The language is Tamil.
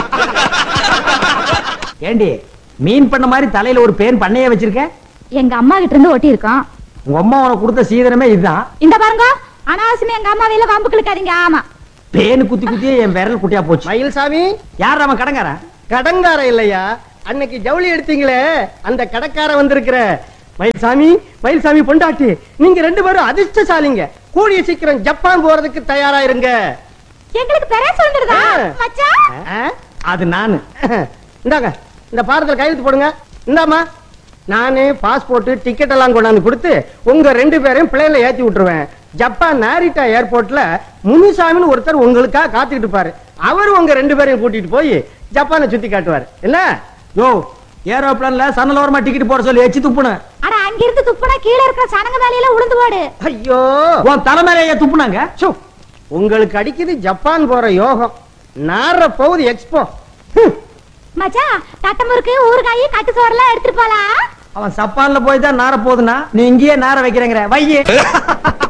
ஏண்டி மீன் பண்ண மாதிரி தலையில ஒரு பேன் பண்ணையே வச்சிருக்க எங்க அம்மா கிட்ட இருந்து ஒட்டி இருக்கோம் உங்க அம்மா உனக்கு கொடுத்த சீதனமே இதுதான் இந்த பாருங்க அனாவசியமா எங்க அம்மா வேல வம்பு கிழக்காதீங்க ஆமா பேனு குத்தி குத்தியே என் விரல் குட்டியா போச்சு மயில்சாமி யார் அவன் கடங்காரன் கடங்கார இல்லையா அன்னைக்கு ஜவுளி எடுத்தீங்களே அந்த கடக்கார வந்திருக்கிற மயில்சாமி மயில்சாமி பொண்டாட்டி நீங்க ரெண்டு பேரும் அதிர்ஷ்டசாலிங்க கூடிய சீக்கிரம் ஜப்பான் போறதுக்கு தயாரா இருங்க எங்களுக்கு பெரிய சொல்லிடுதா ஆ. மச்சான் ஆ? அது நானு இந்தாங்க இந்த பாரத்தில் கையெழுத்து போடுங்க இந்தாம்மா நானு பாஸ்போர்ட் டிக்கெட் எல்லாம் கொண்டாந்து கொடுத்து உங்க ரெண்டு பேரையும் பிள்ளைல ஏத்தி விட்டுருவேன் ஜப்பான் நாரிட்டா ஏர்போர்ட்ல முனுசாமின்னு ஒருத்தர் உங்களுக்காக காத்துக்கிட்டு இருப்பாரு அவர் உங்க ரெண்டு பேரையும் கூட்டிட்டு போய் ஜப்பானை சுத்தி காட்டுவார் என்ன யோ ஏரோப்ளான்ல சன்னலோரமா டிக்கெட் போட சொல்லி எச்சி துப்புன அட அங்க இருந்து துப்புனா கீழ இருக்கிற சனங்க வேலையில உளுந்து போடு ஐயோ உன் தலைமையிலேயே துப்புனாங்க சு, உங்களுக்கு அடிக்குது ஜப்பான் போற யோகம் நார போகுது எக்ஸ்போ மச்சான் தட்டமுறுக்கு ஊறுகாய் கட்டு சோறெல்லாம் எடுத்துட்டு போலாம் அவன் சப்பான்ல போய் தான் நார போகுதுன்னா நீ இங்கேயே நார வைக்கிறேங்கிற வையே